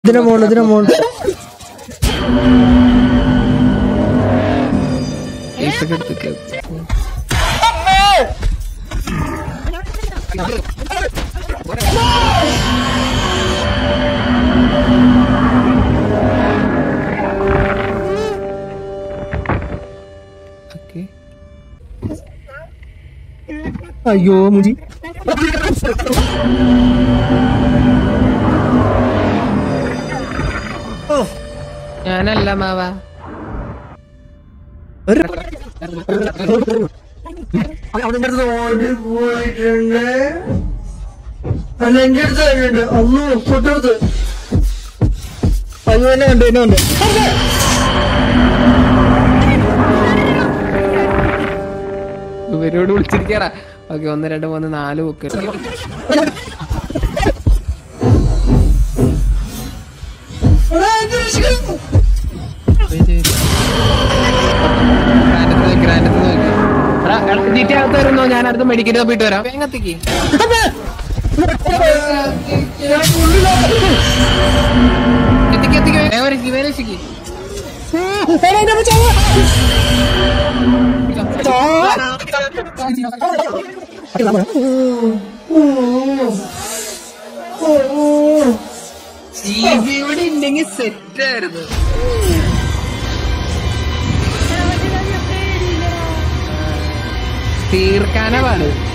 ഇതിന്റെ മോള് ഇതിന്റെ മോള് ഏസൊക്കെ എടുത്തിട്ട് ഓക്കെ അയ്യോ മുജി ഞാനല്ല മാവ അവന്റെ അടുത്ത് ഓടി പോയിട്ടുണ്ട് അല്ല എന്റെ അടുത്ത് വരുന്നുണ്ട് അന്ന് തൊട്ടടുത്ത് അയ്യോ എന്നെ കണ്ടു എന്നെ കണ്ടു ഇവരോട് വിളിച്ചിരിക്കാറാ ഓക്കെ ഒന്ന് രണ്ട് മൂന്ന് നാല് ബുക്ക് അകത്ത് വരുന്നോ ഞാൻ അടുത്ത് മെഡിക്കൽ പോയിട്ട് വരാം വേഗത്തേക്ക് എത്തിക്ക് എത്തിക്ക് വേഗം വരയ്ക്ക് വേഗം രക്ഷിക്ക് ജീവി ഇവിടെ ഉണ്ടെങ്കിൽ സെറ്റ് ആയിരുന്നു തീർക്കാനാ പാട്